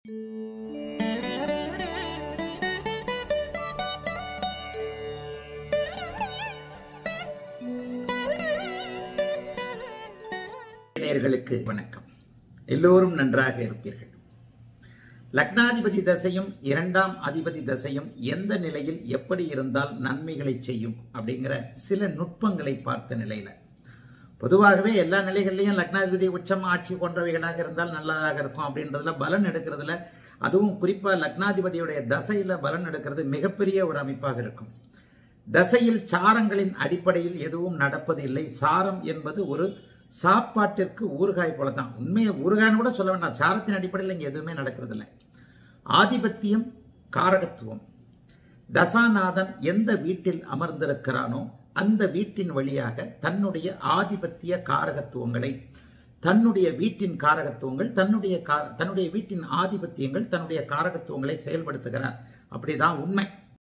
நேயர்களுக்கு வணக்கம் எல்லோரும் நன்றாக இருப்பீர்கள் லக்னாதிபதி தசையும் இரண்டாம் அதிபதி தசையும் எந்த நிலையில் எப்படி இருந்தால் நன்மைகளை செய்யும் அப்படிங்கிற சில நுட்பங்களை பார்த்த நிலையில பொதுவாகவே எல்லா நிலைகள்லையும் லக்னாதிபதி உச்சம் ஆட்சி போன்றவைகளாக இருந்தால் நல்லதாக இருக்கும் அப்படின்றதுல பலன் எடுக்கிறதுல அதுவும் குறிப்பா லக்னாதிபதியுடைய தசையில பலன் எடுக்கிறது மிகப்பெரிய ஒரு அமைப்பாக இருக்கும் தசையில் சாரங்களின் அடிப்படையில் எதுவும் நடப்பது இல்லை சாரம் என்பது ஒரு சாப்பாட்டிற்கு ஊறுகாய் போல தான் உண்மையை ஊறுகாய்னு கூட சொல்ல வேண்டாம் சாரத்தின் அடிப்படையில் இங்கே எதுவுமே நடக்கிறது இல்லை ஆதிபத்தியம் காரகத்துவம் தசாநாதன் எந்த வீட்டில் அமர்ந்திருக்கிறானோ அந்த வீட்டின் வழியாக தன்னுடைய ஆதிபத்திய காரகத்துவங்களை தன்னுடைய வீட்டின் காரகத்துவங்கள் தன்னுடைய கா- தன்னுடைய வீட்டின் ஆதிபத்தியங்கள் தன்னுடைய காரகத்துவங்களை செயல்படுத்துகிறார் அப்படிதான் உண்மை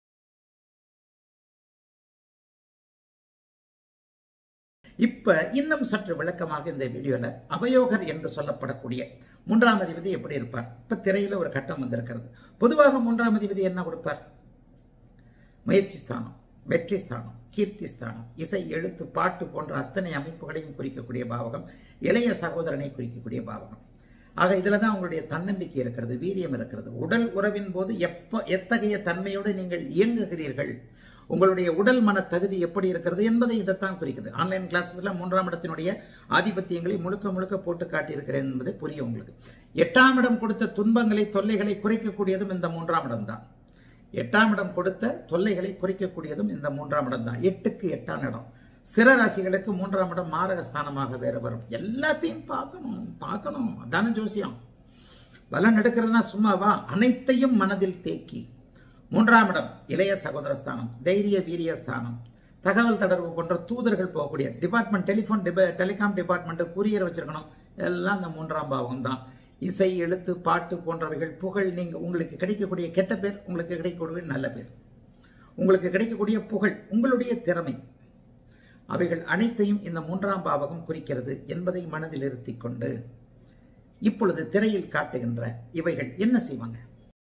இப்ப இன்னும் சற்று விளக்கமாக இந்த வீடியோல அவயோகர் என்று சொல்லப்படக்கூடிய மூன்றாம் அதிபதி எப்படி இருப்பார் இப்ப திரையில ஒரு கட்டம் வந்திருக்கிறது பொதுவாக மூன்றாம் அதிபதி என்ன கொடுப்பார் முயற்சி ஸ்தானம் வெற்றி ஸ்தானம் கீர்த்தி ஸ்தானம் இசை எழுத்து பாட்டு போன்ற அத்தனை அமைப்புகளையும் குறிக்கக்கூடிய பாவகம் இளைய சகோதரனை குறிக்கக்கூடிய பாவகம் ஆக இதுல தான் உங்களுடைய தன்னம்பிக்கை இருக்கிறது வீரியம் இருக்கிறது உடல் உறவின் போது எப்ப எத்தகைய தன்மையோடு நீங்கள் இயங்குகிறீர்கள் உங்களுடைய உடல் மன தகுதி எப்படி இருக்கிறது என்பதை இதைத்தான் குறிக்குது ஆன்லைன் கிளாஸஸ்ல மூன்றாம் இடத்தினுடைய ஆதிபத்தியங்களை முழுக்க முழுக்க போட்டு காட்டியிருக்கிறேன் என்பதை புரியும் உங்களுக்கு எட்டாம் இடம் கொடுத்த துன்பங்களை தொல்லைகளை குறைக்கக்கூடியதும் இந்த மூன்றாம் இடம் தான் எட்டாம் இடம் கொடுத்த தொல்லைகளை குறைக்கக்கூடியதும் இந்த மூன்றாம் இடம் தான் எட்டுக்கு எட்டாம் இடம் சிற ராசிகளுக்கு மூன்றாம் இடம் மாரக ஸ்தானமாக வேற வரும் எல்லாத்தையும் பார்க்கணும் பார்க்கணும் அதான ஜோசியம் பலன் எடுக்கிறதுனா சும்மாவா அனைத்தையும் மனதில் தேக்கி மூன்றாம் இடம் இளைய சகோதர ஸ்தானம் தைரிய வீரிய ஸ்தானம் தகவல் தொடர்பு போன்ற தூதர்கள் போகக்கூடிய டிபார்ட்மெண்ட் டெலிஃபோன் டிப டெலிகாம் டிபார்ட்மெண்ட் கூரியர் வச்சிருக்கணும் எல்லாம் இந்த மூன்றாம் பாவம் தான் இசை எழுத்து பாட்டு போன்றவைகள் புகழ் நீங்க உங்களுக்கு கிடைக்கக்கூடிய கெட்ட பேர் உங்களுக்கு கிடைக்கக்கூடிய நல்ல பேர் உங்களுக்கு கிடைக்கக்கூடிய புகழ் உங்களுடைய திறமை அவைகள் அனைத்தையும் இந்த மூன்றாம் பாவகம் குறிக்கிறது என்பதை மனதில் இருத்திக் கொண்டு இப்பொழுது திரையில் காட்டுகின்ற இவைகள் என்ன செய்வாங்க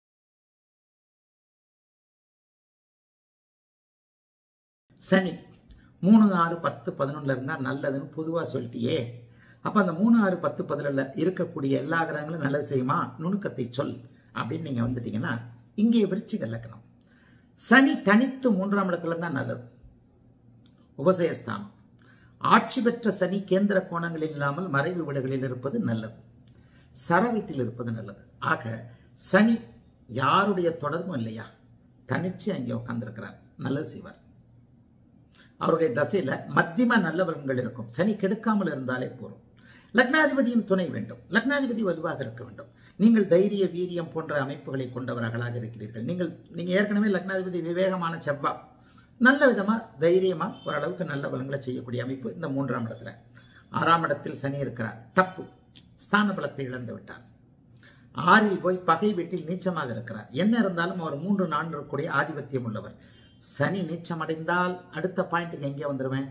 சனி மூணு ஆறு பத்து பதினொன்றுல இருந்தா நல்லதுன்னு பொதுவா சொல்லிட்டியே அப்ப அந்த மூணு ஆறு பத்து பதினொன்றுல இருக்கக்கூடிய எல்லா கிரகங்களும் நல்லது செய்யுமா நுணுக்கத்தை சொல் அப்படின்னு நீங்க வந்துட்டீங்கன்னா இங்கே விருச்சிக லக்னம் சனி தனித்து மூன்றாம் இடத்துல தான் நல்லது உபசயஸ்தானம் ஆட்சி பெற்ற சனி கேந்திர கோணங்களில் இல்லாமல் மறைவு வீடுகளில் இருப்பது நல்லது சர வீட்டில் இருப்பது நல்லது ஆக சனி யாருடைய தொடர்பும் இல்லையா தனிச்சு அங்கே உட்கார்ந்திருக்கிறார் நல்லது செய்வார் அவருடைய தசையில மத்தியம நல்ல பலன்கள் இருக்கும் சனி கெடுக்காமல் இருந்தாலே போதும் லக்னாதிபதியின் துணை வேண்டும் லக்னாதிபதி வலுவாக இருக்க வேண்டும் நீங்கள் தைரிய வீரியம் போன்ற அமைப்புகளை கொண்டவர்களாக இருக்கிறீர்கள் நீங்கள் நீங்க ஏற்கனவே லக்னாதிபதி விவேகமான செவ்வா நல்ல விதமா தைரியமா ஓரளவுக்கு நல்ல பலன்களை செய்யக்கூடிய அமைப்பு இந்த மூன்றாம் இடத்துல ஆறாம் இடத்தில் சனி இருக்கிறார் தப்பு ஸ்தான பலத்தை இழந்து விட்டார் ஆறில் போய் பகை வீட்டில் நீச்சமாக இருக்கிறார் என்ன இருந்தாலும் அவர் மூன்று நான்கு கூடிய ஆதிபத்தியம் உள்ளவர் சனி நீச்சமடைந்தால் அடுத்த பாயிண்ட்டுக்கு எங்கே வந்துருவேன்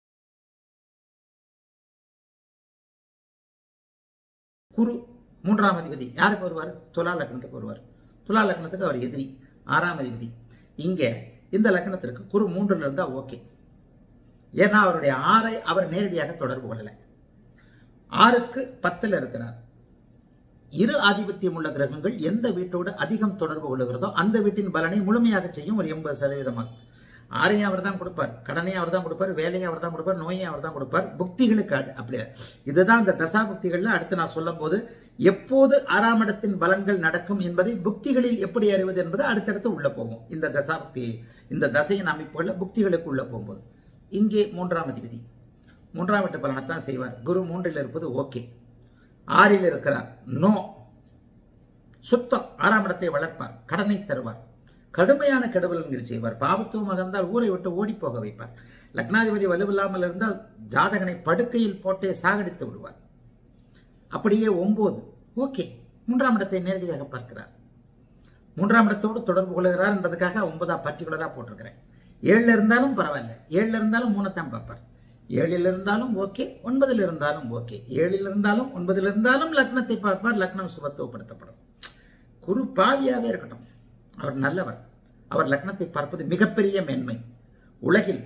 குரு மூன்றாம் அதிபதி யாருக்கு வருவார் துலா லக்னத்துக்கு வருவார் துலா லக்னத்துக்கு அவர் எதிரி ஆறாம் அதிபதி இங்கே இந்த லக்னத்திற்கு குரு மூன்றுல இருந்தா ஓகே ஏன்னா அவருடைய ஆறை அவர் நேரடியாக தொடர்பு கொள்ளலை ஆறுக்கு பத்துல இருக்கிறார் இரு ஆதிபத்தியம் உள்ள கிரகங்கள் எந்த வீட்டோடு அதிகம் தொடர்பு கொள்ளுகிறதோ அந்த வீட்டின் பலனை முழுமையாக செய்யும் ஒரு எண்பது சதவீதமாக ஆரையும் அவர் தான் கொடுப்பார் கடனையும் அவர் தான் கொடுப்பார் வேலையும் அவர் தான் கொடுப்பார் நோயையும் அவர் தான் கொடுப்பார் புக்திகளுக்கு அடு- அப்படி இதுதான் இந்த தசா புக்திகள்ல அடுத்து நான் சொல்லும் போது எப்போது ஆறாம் இடத்தின் பலன்கள் நடக்கும் என்பதை புக்திகளில் எப்படி அறிவது என்பது அடுத்தடுத்து உள்ள போகும் இந்த தசா புக்தி இந்த தசையின் அமைப்புகள்ல புக்திகளுக்கு உள்ள போகும்போது இங்கே மூன்றாம் அதிபதி மூன்றாம் வீட்டு பலனைத்தான் செய்வார் குரு மூன்றில் இருப்பது ஓகே ஆறில் இருக்கிறார் நோ சுத்தம் ஆறாம் இடத்தை வளர்ப்பார் கடனை தருவார் கடுமையான கெடுபலன்கள் செய்வார் பாவத்துவம் அகர்ந்தால் ஊரை விட்டு ஓடி போக வைப்பார் லக்னாதிபதி வலுவில்லாமல் இருந்தால் ஜாதகனை படுக்கையில் போட்டே சாகடித்து விடுவார் அப்படியே ஒன்பது ஓகே மூன்றாம் இடத்தை நேரடியாக பார்க்கிறார் மூன்றாம் இடத்தோடு தொடர்பு கொள்கிறார் என்றதுக்காக ஒன்பதா பர்டிகுலரா போட்டிருக்கிறேன் ஏழுல இருந்தாலும் பரவாயில்ல ஏழுல இருந்தாலும் மூணைத்தான் பார்ப்பார் ஏழில் இருந்தாலும் ஓகே ஒன்பதில் இருந்தாலும் ஓகே ஏழில் இருந்தாலும் ஒன்பதில் இருந்தாலும் லக்னத்தை பார்ப்பார் லக்னம் சுபத்துவப்படுத்தப்படும் குரு பாவியாவே இருக்கட்டும் அவர் நல்லவர் அவர் லக்னத்தை பார்ப்பது மிகப்பெரிய மேன்மை உலகில்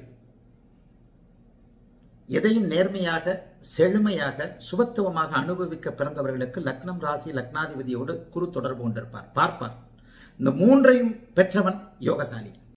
எதையும் நேர்மையாக செழுமையாக சுபத்துவமாக அனுபவிக்க பிறந்தவர்களுக்கு லக்னம் ராசி லக்னாதிபதியோடு குரு தொடர்பு கொண்டிருப்பார் பார்ப்பார் இந்த மூன்றையும் பெற்றவன் யோகசாலி